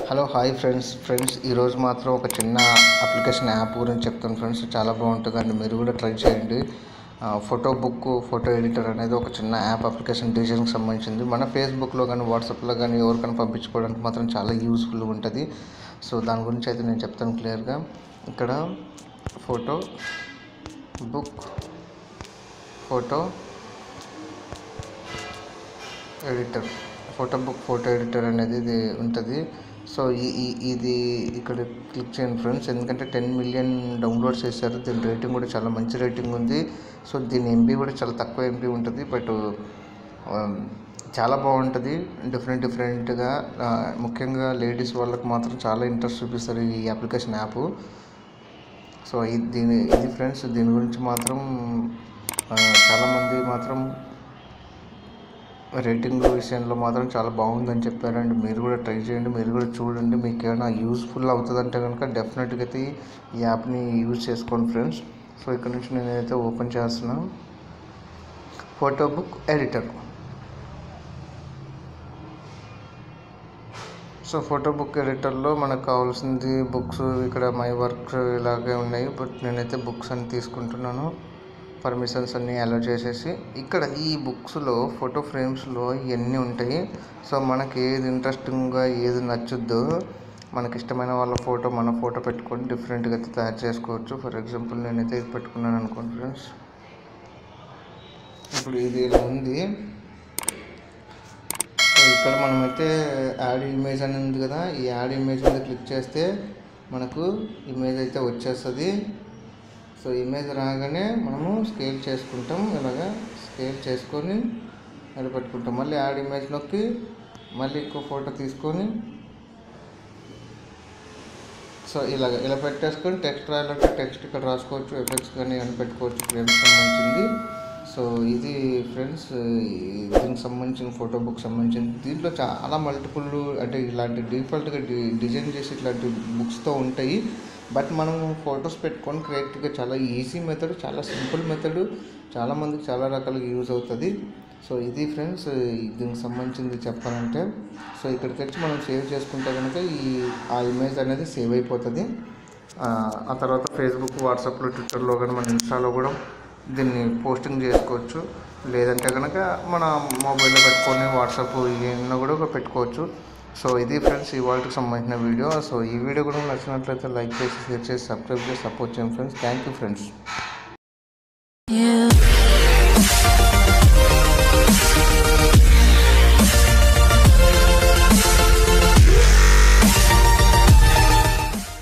hello hi friends friends ఈరోజు మాత్రం ఒక చిన్న అప్లికేషన్ యాప్ గురించి చెప్తాను ఫ్రెండ్స్ చాలా బాగుంటుందండి మీరు కూడా ట్రై చేయండి ఫోటో బుక్ ఫోటో ఎడిటర్ అనేది ఒక చిన్న యాప్ అప్లికేషన్ డిజైన్కి సంబంధించింది మన ఫేస్బుక్లో కానీ వాట్సాప్లో కానీ ఎవరికైనా పంపించుకోవడానికి మాత్రం చాలా యూస్ఫుల్గా ఉంటుంది సో దాని గురించి అయితే నేను చెప్తాను క్లియర్గా ఇక్కడ photo book photo editor photo book photo editor అనేది ఇది ఉంటుంది సో ఈ ఈ- ఇది ఇక్కడ క్లిక్ చేయండి ఫ్రెండ్స్ ఎందుకంటే టెన్ మిలియన్ డౌన్లోడ్స్ చేశారు దీని రేటింగ్ కూడా చాలా మంచి రేటింగ్ ఉంది సో దీని ఎంబీ కూడా చాలా తక్కువ ఎంబీ ఉంటుంది బట్ చాలా బాగుంటుంది డిఫరెంట్ డిఫరెంట్గా ముఖ్యంగా లేడీస్ వాళ్ళకి మాత్రం చాలా ఇంట్రెస్ట్ చూపిస్తారు ఈ అప్లికేషన్ యాప్ సో ఇది దీని ఇది ఫ్రెండ్స్ దీని గురించి మాత్రం ఆ, చాలామంది మాత్రం రేటింగ్ విషయంలో మాత్రం చాలా బాగుందని చెప్పారండి మీరు కూడా ట్రై చేయండి మీరు కూడా చూడండి మీకు ఏమైనా యూస్ఫుల్ అవుతుందంటే కనుక డెఫినెట్గా అయితే ఈ యాప్ని యూజ్ చేసుకోండి ఫ్రెండ్స్ సో ఇక్కడ నుంచి నేనైతే ఓపెన్ చేస్తున్నాను photo book editor so photo book ఎడిటర్లో మనకు కావాల్సింది బుక్స్ ఇక్కడ మై వర్క్ ఇలాగే ఉన్నాయి బట్ నేనైతే బుక్స్ అని తీసుకుంటున్నాను పర్మిషన్స్ అన్నీ అలో చేసేసి ఇక్కడ ఈ బుక్స్లో ఫోటో ఫ్రేమ్స్లో ఇవన్నీ ఉంటాయి సో మనకి ఏది ఇంట్రెస్టింగ్గా ఏది నచ్చుద్దో మనకి ఇష్టమైన వాళ్ళ ఫోటో మన ఫోటో పెట్టుకొని డిఫరెంట్గా అయితే తయారు చేసుకోవచ్చు ఫర్ ఎగ్జాంపుల్ నేనైతే ఇది పెట్టుకున్నాను అనుకోండి ఫ్రెండ్స్ ఇప్పుడు ఇది ఇలా ఉంది సో ఇక్కడ మనమైతే యాడ్ ఇమేజ్ అని ఉంది కదా ఈ యాడ్ ఇమేజ్ మీద క్లిక్ చేస్తే మనకు ఇమేజ్ అయితే వచ్చేస్తుంది సో ఇమేజ్ రాగానే మనము స్కేల్ చేసుకుంటాం ఇలాగా స్కేల్ చేసుకొని ఇలా పెట్టుకుంటాం మళ్ళీ యాడ్ ఇమేజ్ నొక్కి మళ్ళీ ఇంకో ఫోటో తీసుకొని సో ఇలాగ ఇలా పెట్టేసుకొని టెక్స్ట్ రాయాలంటే టెక్స్ట్ ఇక్కడ రాసుకోవచ్చు ఎఫెక్ట్స్ కానీ అని పెట్టుకోవచ్చు ఫ్రేమ్స్ సంబంధించింది సో ఇది ఫ్రెండ్స్ దీనికి సంబంధించిన ఫోటో బుక్ సంబంధించింది దీంట్లో చాలా మల్టిపుల్ అంటే ఇలాంటి డిఫాల్ట్గా డి డిజైన్ చేసి ఇట్లాంటి బుక్స్తో ఉంటాయి బట్ మనం ఫొటోస్ పెట్టుకొని క్రియేట్గా చాలా ఈజీ మెథడ్ చాలా సింపుల్ మెథడ్ చాలామందికి చాలా రకాలుగా యూజ్ అవుతుంది సో ఇది ఫ్రెండ్స్ దీనికి సంబంధించింది చెప్పాలంటే సో ఇక్కడికి వచ్చి మనం సేవ్ చేసుకుంటే కనుక ఈ ఆ ఇమేజ్ అనేది సేవ్ అయిపోతుంది ఆ ఆ తర్వాత ఫేస్బుక్ వాట్సాప్లో ట్విట్టర్లో కానీ మన ఇన్స్టాలో కూడా దీన్ని పోస్టింగ్ చేసుకోవచ్చు లేదంటే కనుక మన మొబైల్లో పెట్టుకొని వాట్సాప్ ఇవన్నీ కూడా పెట్టుకోవచ్చు సో ఇది ఫ్రెండ్స్ ఈ వాళ్ళకి సంబంధించిన వీడియో సో ఈ వీడియో కూడా నచ్చినట్లయితే లైక్ చేసి షేర్ చేసి సబ్స్క్రైబ్ చేసి సపోర్ట్ చేయండి friends thank you friends You